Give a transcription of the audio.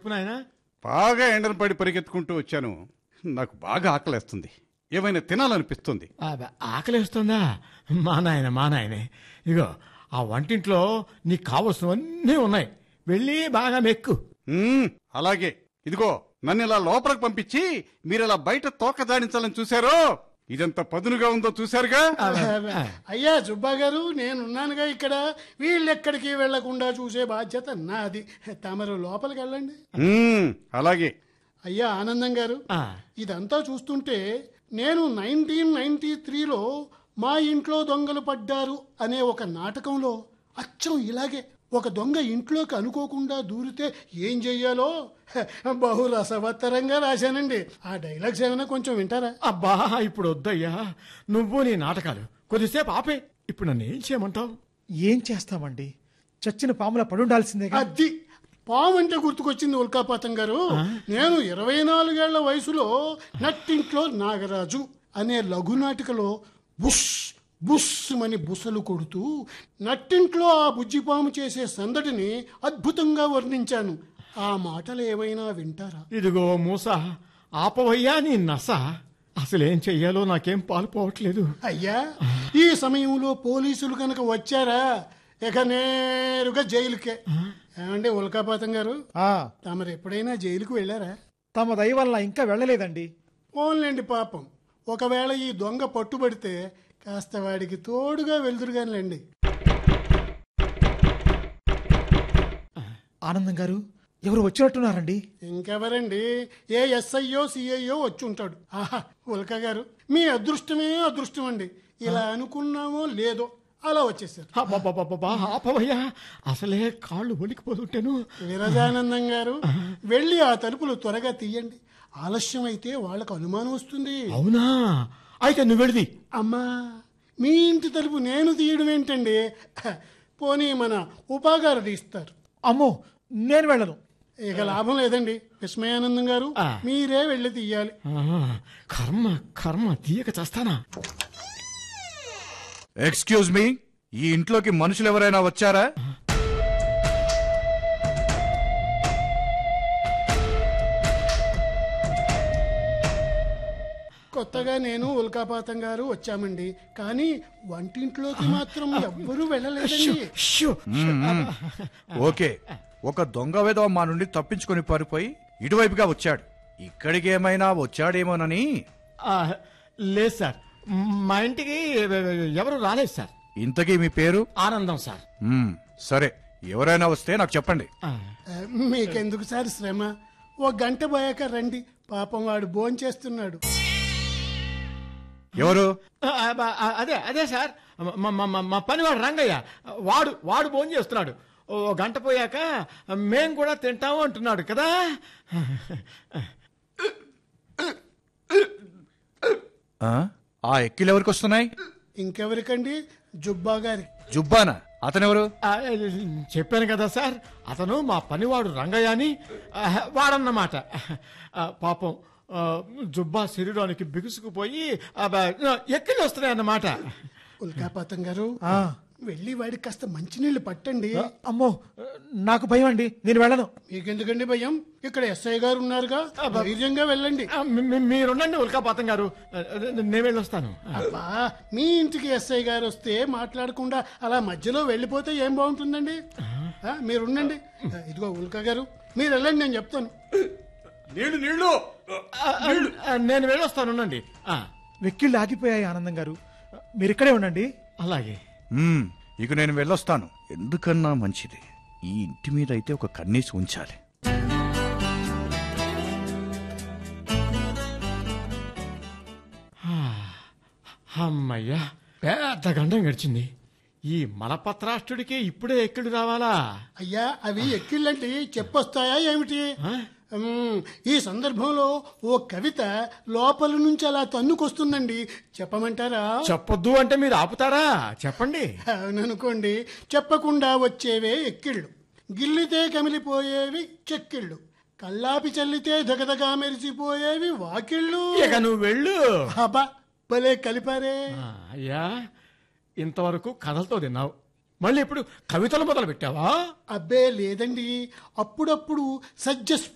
చెప్పు నాయనా బాగా ఎండను పడి పరిగెత్తుకుంటూ వచ్చాను నాకు బాగా ఆకలేస్తుంది ఏమైనా తినాలనిపిస్తుంది అబ్బా, ఆకలేస్తుందా మా నాయన మా నాయనే ఇగో ఆ వంటింట్లో నీకు కావలసినవన్నీ ఉన్నాయి వెళ్ళి బాగా మెక్కు మ్మ్, అలాగే ఇదిగో నన్ను ఇలా లోపలికి పంపించి మీరు ఇలా బయట తోక దాడించాలని చూశారో ఇదెంత పదునుగా ఉందో చూశారుగా అయ్యా సుబ్బా గారు నేనున్నానుగా ఇక్కడ వీళ్ళెక్కడికి వెళ్లకుండా చూసే బాధ్యత నాది తమరు లోపలికి వెళ్ళండి మ్మ్, అలాగే అయ్యా ఆనందం గారు ఆ, ఇదంతా చూస్తుంటే నేను నైన్టీన్ నైన్టీ త్రీలో మా ఇంట్లో దొంగలు పడ్డారు అనే ఒక నాటకంలో అచ్చం ఇలాగే ఒక దొంగ ఇంట్లోకి అనుకోకుండా దూరితే ఏం చెయ్యాలో హ, బహు రసవత్తరంగా రాశానండి ఆ డైలాగ్స్ ఏమైనా కొంచెం వింటారా అబ్బా ఇప్పుడు వద్దయ్యా నువ్వు నీ నాటకాలు కొద్దిసేపు ఆపే ఇప్పుడు నన్ను ఏం చేయమంటావు ఏం చేస్తామండి చచ్చిన పాముల పడుండాల్సిందేగా అది పాము అంటే గుర్తుకొచ్చింది ఉల్కాపాతం గారు నేను ఇరవై నాలుగేళ్ల వయసులో నట్టింట్లో నాగరాజు అనే లఘునాటికలో బుష్ బుష్ అని బుసలు కొడుతూ నట్టింట్లో ఆ బుజ్జిపాము చేసే సందడిని అద్భుతంగా వర్ణించాను ఆ మాటలు ఏమైనా వింటారా ఇదిగో మూస ఆపవయ్యా నీ నస అసలేం చెయ్యాలో నాకేం పాలుపోవట్లేదు అయ్యా ఈ సమయంలో పోలీసులు కనుక వచ్చారా ఇక నేరుగా జైలుకే ఏమండి ఉల్కాపాతం గారు ఆ, తమరు ఎప్పుడైనా జైలుకు వెళ్ళారా తమ దయ వల్ల ఇంకా వెళ్ళలేదండి పోన్లేండి పాపం ఒకవేళ ఈ దొంగ పట్టుబడితే కాస్త వాడికి తోడుగా వెళ్తురుగానిలేండి ఆనందం గారు ఎవరు వచ్చినట్టున్నారండి ఇంకెవరండి ఏ ఎస్ఐయో సిఐయో వచ్చి ఉంటాడు ఆహా ఉల్క గారు మీ అదృష్టమే అదృష్టం అండి ఇలా అనుకున్నామో లేదో అలా వచ్చేసారు అబ్బబ్బబ్బబ్బా, ఆపవయ్యా అసలే కాళ్ళు వణికిపోతుంటాను విరజానందం గారు వెళ్ళి ఆ తలుపులు త్వరగా తీయండి ఆలస్యం అయితే వాళ్ళకు అనుమానం వస్తుంది అవునా అయితే నువ్వు వెళ్ళి అమ్మా మీ ఇంటి తలుపు నేను తీయడం ఏంటండి పోనీ మన ఉపాగారు తీస్తారు అమ్మో నేను వెళ్ళను ఇక లాభం లేదండి విస్మయానందం గారు ఆ. మీరే వెళ్ళి తీయాలి కర్మ కర్మ తీయక చేస్తానా ఎక్స్క్యూజ్ మీ ఈ ఇంట్లోకి మనుషులు ఎవరైనా వచ్చారా కొత్తగా నేను ఉల్కాపాతం గారు వచ్చామండి కానీ వంటింట్లోకి మాత్రం ఎవ్వరూ వెళ్ళలేదండి షూ. ఓకే ఒక దొంగ వేదవ మా నుండి తప్పించుకొని పారిపోయి ఇటువైపుగా వచ్చాడు ఇక్కడికి ఏమైనా వచ్చాడేమోనని ఆ, లేదు సార్ మా ఇంటికి ఎవరు రాలేదు సార్ ఇంతకీ మీ పేరు ఆనందం సార్ మ్మ్, సరే ఎవరైనా వస్తే నాకు చెప్పండి ఆ, ఆ, మీకెందుకు సార్ శ్రమ ఓ గంట పోయాక రండి పాపం వాడు భోంచేస్తున్నాడు ఎవరు ఆ, ఆ, అదే అదే సార్ మా- మా- మా- మా పనివాడు రంగయ్య వాడు వాడు భోజనం చేస్తున్నాడు ఓ గంట పోయాక మేం కూడా తింటాము అంటున్నాడు కదా ఆ? ఆ ఎక్కిలు ఎవరికి వస్తున్నాయి ఇంకెవరికండి జుబ్బా గారి జుబ్బానా అతనెవరు ఆ, చెప్పాను కదా సార్ అతను మా పనివాడు రంగయ్య అని ఆ, వాడన్నమాట ఆ, పాపం ఆ, జుబ్బా శరీరానికి బిగుసుకుపోయి ఆ, బ- ఎక్కిలు వస్తున్నాయన్నమాట ఉల్కాపాతం గారు ఆ, వెళ్ళి వాడికి కాస్త మంచినీళ్ళు పట్టండి అమ్మో నాకు భయం అండి నేను వెళ్ళను మీకెందుకండి భయం ఇక్కడ ఎస్ఐ గారు ఉన్నారుగా ధైర్యంగా వెళ్ళండి ఆ, మీ- మీ- మీరుండండి ఉల్కాపాతం గారు ఆ, నేను వెళ్ళొస్తాను అబ్బా మీ ఇంటికి ఎస్ఐ గారు వస్తే మాట్లాడకుండా అలా మధ్యలో వెళ్ళిపోతే ఏం బాగుంటుందండి ఆ, మీరుండండి ఆ, ఇదిగో ఉల్కా గారు మీరు వెళ్ళండి నేను చెప్తాను నీళ్లు నీళ్లు ఆ, ఆ, నేను వెళ్ళొస్తాను ఉండండి ఆ, వెక్కిళ్ళు ఆగిపోయాయి ఆనందం గారు మీరు ఇక్కడే ఉండండి అలాగే మ్మ్, ఇక నేను వెళ్ళొస్తాను ఎందుకన్నా మంచిది ఈ ఇంటి మీద అయితే ఒక కన్నీసి ఉంచాలి అమ్మయ్యా పెద్ద గండం గడిచింది ఈ మలపత్రాష్ట్రుడికి ఇప్పుడే ఎక్కడు రావాలా అయ్యా అవి ఎక్కిళ్ళంటే చెప్పొస్తాయా ఏమిటి ఆ? ఉమ్, ఈ సందర్భంలో ఓ కవిత లోపల నుంచి అలా తన్నుకొస్తుందండి చెప్పమంటారా చెప్పొద్దు అంటే మీరు ఆపుతారా చెప్పండి అవుననుకోండి చెప్పకుండా వచ్చేవే ఎక్కిళ్ళు గిల్లితే కమిలిపోయేవి చెక్కిళ్ళు కల్లాపి చల్లితే దగదగా మెరిసిపోయేవి వాకిళ్ళు ఇక నువ్వు వెళ్ళు అబ్బా భలే కలిపారే ఆ, అయ్యా ఇంతవరకు కథలతో తిన్నావు మళ్ళీ ఇప్పుడు కవితలు మొదలు పెట్టావా అబ్బే లేదండి అప్పుడప్పుడు సజ్జ